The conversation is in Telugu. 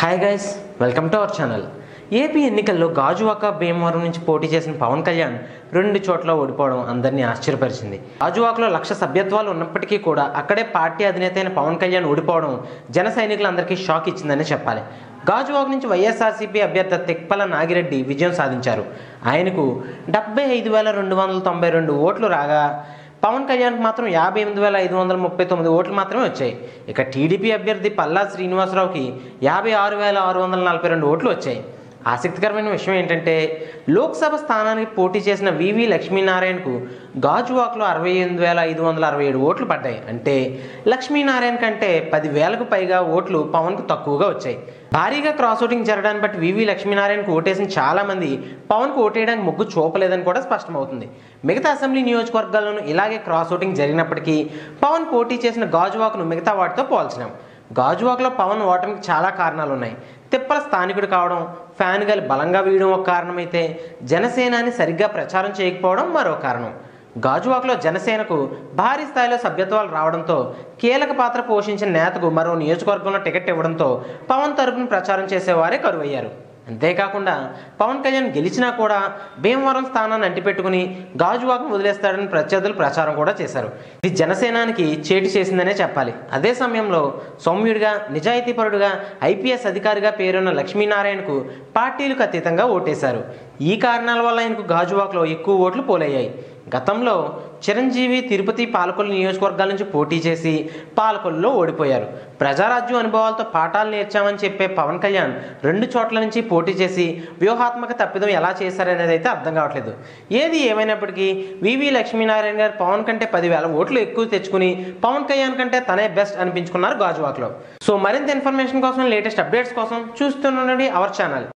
hi guys welcome to our channel AP ఎన్నికల్లో గాజువాక భీమవరం నుంచి పోటీ చేసిన పవన్ కళ్యాణ్ రెండు చోట్ల ఓడిపోవడం అందరినీ ఆశ్చర్యపరిచింది గాజువాకలో లక్ష సభ్యత్వాలు ఉన్నప్పటికీ కూడా అక్కడే పార్టీ అధినేత అయిన పవన్ కళ్యాణ్ ఓడిపోవడం జన సైనికులందరికీ షాక్ ఇచ్చిందని చెప్పాలి గాజువాక నుంచి వైఎస్ఆర్సీపీ అభ్యర్థి తిప్పల నాగిరెడ్డి విజయం సాధించారు ఆయనకు డెబ్బై ఐదు వేల రెండు వందల తొంభై రెండు ఓట్లు రాగా పవన్ కళ్యాణ్కి మాత్రం యాభై ఎనిమిది వేల ఐదు వందల ముప్పై తొమ్మిది ఓట్లు మాత్రమే వచ్చాయి ఇక టీడీపీ అభ్యర్థి పల్లా శ్రీనివాసరావుకి యాభై ఆరు వేల ఆరు వందల నలభై రెండు ఓట్లు వచ్చాయి ఆసక్తికరమైన విషయం ఏంటంటే లోక్సభ స్థానానికి పోటీ చేసిన వివి లక్ష్మీనారాయణకు గాజువాక్లో అరవై ఎనిమిది వేల ఐదు వందల అరవై ఏడు ఓట్లు పడ్డాయి అంటే లక్ష్మీనారాయణ కంటే పది వేలకు పైగా ఓట్లు పవన్కు తక్కువగా వచ్చాయి భారీగా క్రాస్ ఓటింగ్ జరగడాన్ని బట్టి వివి లక్ష్మీనారాయణకు ఓటేసిన చాలా మంది పవన్కు ఓటేయడానికి మొగ్గు చూపలేదని కూడా స్పష్టమవుతుంది మిగతా అసెంబ్లీ నియోజకవర్గాల్లోనూ ఇలాగే క్రాస్ ఓటింగ్ జరిగినప్పటికీ పవన్ పోటీ చేసిన గాజువాక్ను మిగతా వాటితో పోల్చినాం గాజువాకలో పవన్ ఓటమికి చాలా కారణాలు ఉన్నాయి తిప్పల స్థానికుడు కావడం ఫ్యాన్ గాలి బలంగా వీయడం ఒక కారణమైతే జనసేనాని సరిగ్గా ప్రచారం చేయకపోవడం మరో కారణం గాజువాకలో జనసేనకు భారీ స్థాయిలో సభ్యత్వాలు రావడంతో కీలక పాత్ర పోషించిన నేతకు మరో నియోజకవర్గంలో టికెట్ ఇవ్వడంతో పవన్ తరపున ప్రచారం చేసేవారే కరువయ్యారు అంతేకాకుండా పవన్ కళ్యాణ్ గెలిచినా కూడా భీమవరం స్థానాన్ని అంటిపెట్టుకుని గాజువాకను వదిలేస్తాడని ప్రత్యర్థులు ప్రచారం కూడా చేశారు ఇది జనసేనానికి చేటు చేసిందనే చెప్పాలి అదే సమయంలో సౌమ్యుడిగా నిజాయితీపరుడుగా ఐపీఎస్ అధికారిగా పేరున్న లక్ష్మీనారాయణకు పార్టీలకు అతీతంగా ఓటేశారు ఈ కారణాల వల్ల ఆయనకు గాజువాకలో ఎక్కువ ఓట్లు పోలయ్యాయి గతంలో చిరంజీవి తిరుపతి పాలకొల్లు నియోజకవర్గాల నుంచి పోటీ చేసి పాలకొల్లులో ఓడిపోయారు ప్రజారాజ్యం అనుభవాలతో పాఠాలు నేర్చామని చెప్పే పవన్ కళ్యాణ్ రెండు చోట్ల నుంచి పోటీ చేసి వ్యూహాత్మక తప్పిదం ఎలా చేశారనేది అయితే అర్థం కావట్లేదు ఏది ఏమైనప్పటికీ వివి లక్ష్మీనారాయణ గారు పవన్ కంటే పదివేల ఓట్లు ఎక్కువ తెచ్చుకుని పవన్ కళ్యాణ్ కంటే తనే బెస్ట్ అనిపించుకున్నారు గాజువాక్లో సో మరింత ఇన్ఫర్మేషన్ కోసం లేటెస్ట్ అప్డేట్స్ కోసం చూస్తుండండి అవర్ ఛానల్